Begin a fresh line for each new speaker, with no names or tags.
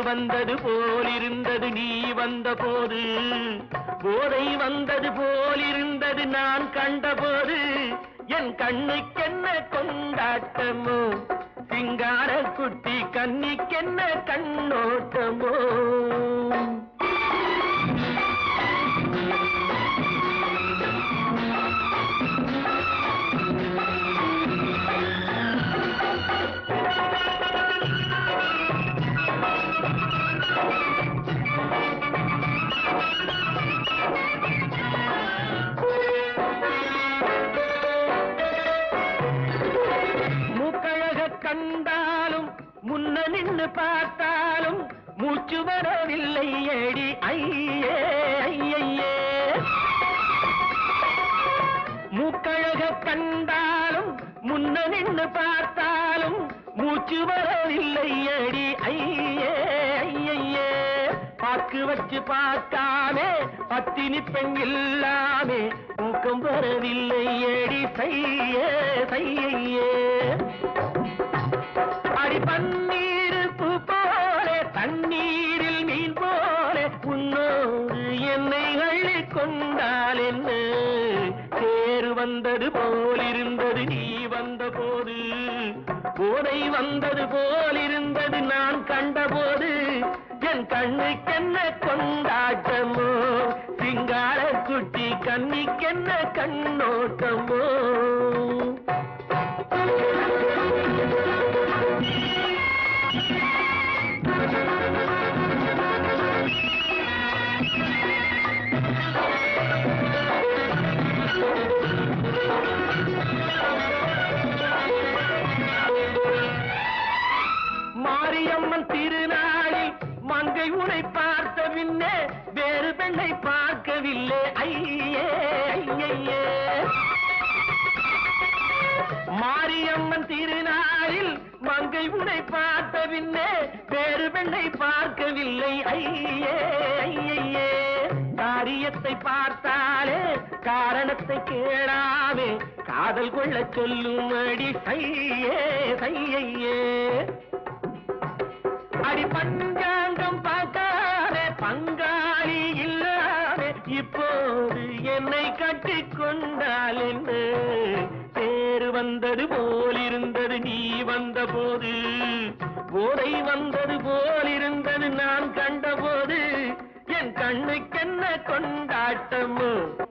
வந்தது போலிருந்தது நீ வந்த போது போதை வந்தது போலிருந்தது நான் கண்டபோது என் கண்ணுக்கென்ன கொண்டாட்டமோ சிங்கார குட்டி கண்ணிக்கென்ன கண்ணோட்டமோ மூக்கழக கண்டாலும் முன்ன நின்னு பார்த்தாலும் மூச்சு வரவில்லை ஏடி ஐயே ஐயையே மூக்கழக கண்டாலும் முன்ன நின்னு பார்த்தாலும் மூச்சு வரவில்லை ஏடி ஐயே ஐயையே பாக்கு வச்சு பார்க்காமே பத்தினி பெண் இல்லாமே தூக்கம் வரவில்லை ஏடி செய்யே செய்யே அடி பன்னீர் பூ போல தண்ணீரில் மீன் போல உன்னோடு என்னை அள்ளி கொண்டால் என்ன தேர் வந்தது போலிருந்தது நீ வந்த போது போதை வந்தது போலிருந்தது நான் கண்டபோது என் கண்ணுக்கென்ன கொண்டாட்டமோ சிங்கார குட்டி கண்ணிக்கென்ன கண்ணோட்டமோ மாரியம்மன் திருநாளில் மங்கை உனை பார்த்த பின்னே வேறு பெண்ணை பார்க்கவில்லை ஐயே ஐயையே மாரியம்மன் திருநாளில் மங்கை உனை பார்த்த பின்னே வேறு பெண்ணை பார்க்கவில்லை ஐயே ஐயையே காரியத்தை பார்த்தாலே காரணத்தை கேளாமே காதல் கொள்ள சொல்லும் அடி சையே சையையே அடி பஞ்சாங்கம் பார்க்காத பங்காளி இல்லாத இப்போது என்னை கட்டிக் கொண்டால் என்ன பேரு வந்தது போலிருந்தது நீ வந்த போது போதை வந்தது போலிருந்தது நான் கண்டபோது என் கண்ணுக்கென்ன கொண்டாட்டமோ